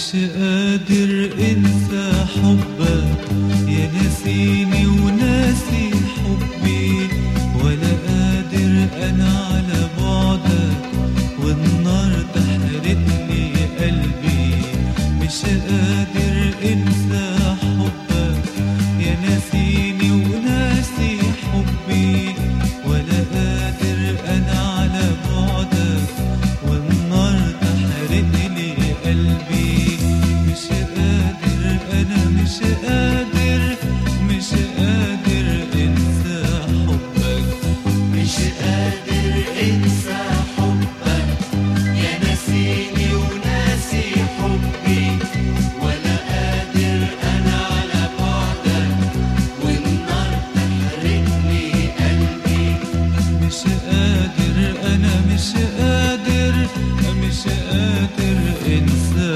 مش قادر انسى حبك يا ناسيني وناسي حبي ولا قادر انا على بعدك والنار تحرقني قلبي مش قادر انسى حبك يا ناسيني وناسي حبي ولا قادر انا على بعدك والنار تحرقني قلبي مش قادر انا مش قادر مش قادر انسى حبك مش قادر انسى حبك يا ناسيني وناسي حبي ولا قادر انا على بعدك والنار تحرقني قلبي مش قادر انا مش قادر مش قادر انسى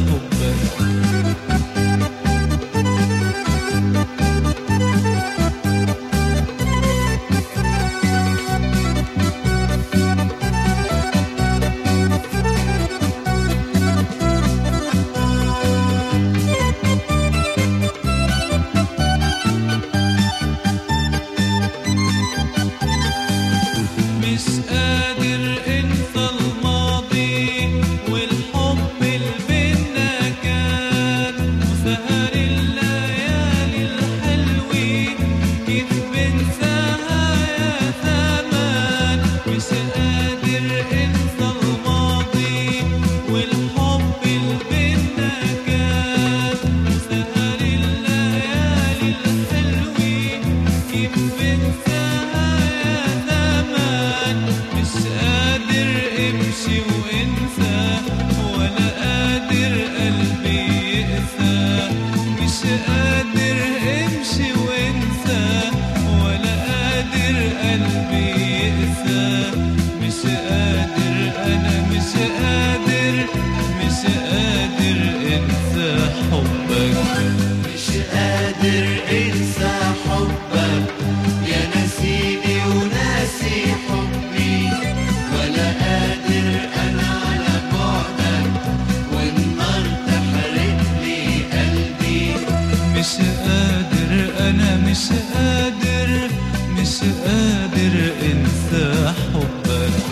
حبك مش قادر انسى الماضي والحب اللي بينا كان وسهر الليالي الحلوين كيف بنساها يا زمان مش قادر انسى الماضي والحب اللي بينا كان وسهر الليالي الحلوين كيف بنساها يا زمان مش قادر امشي وانسى ولا قادر قلبي يقسى مش قادر امشي وانسى ولا قادر قلبي يقسى مش قادر انا مش قادر مش قادر انسى حبك مش قادر انسى حبك يا ناسيني وناسي حبي ولا قادر انا على بعدك والنار تحرقني قلبي مش قادر انا مش قادر مش قادر انسى حبك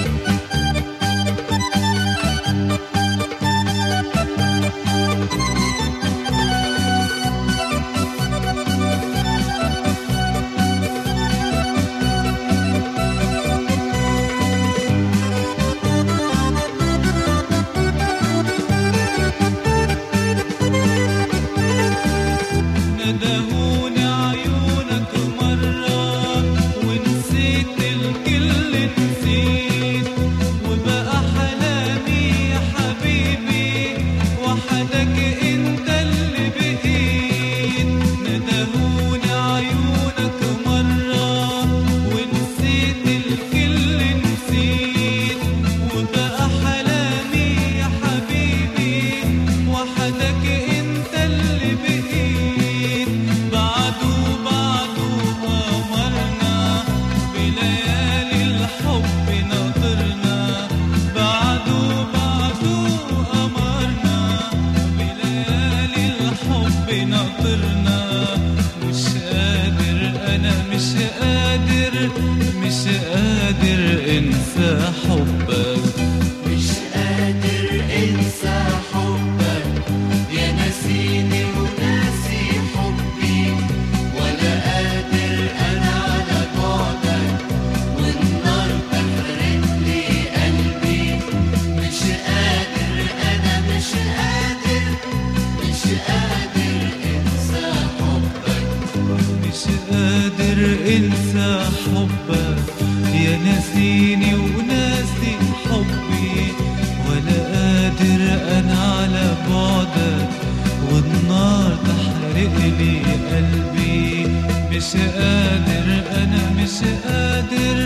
ندهوني عيونك مرة ونسيت الكل نسيت وبقى حلامي يا حبيبي وحدك انت اللي بقيت ندهوني عيونك مرة ونسيت الكل نسيت وبقى حلامي يا حبيبي وحدك انت اللي بقيت بعده بعده قمرنا بليالي الحب ناطرنا بعده بعده قمرنا بليالي الحب ناطرنا مش قادر انا مش قادر مش قادر انسى حبك مش قادر انسى حبك يا ناسيني وناسي حبي ولا قادر انا على بعدك والنار تحرقلي قلبي مش قادر انا مش قادر مش قادر انسى حبك مش قادر انسى حبك يا ناسيني وناسي حبي ولا قادر انا على بعدك والنار تحرق لي قلبي مش قادر انا مش قادر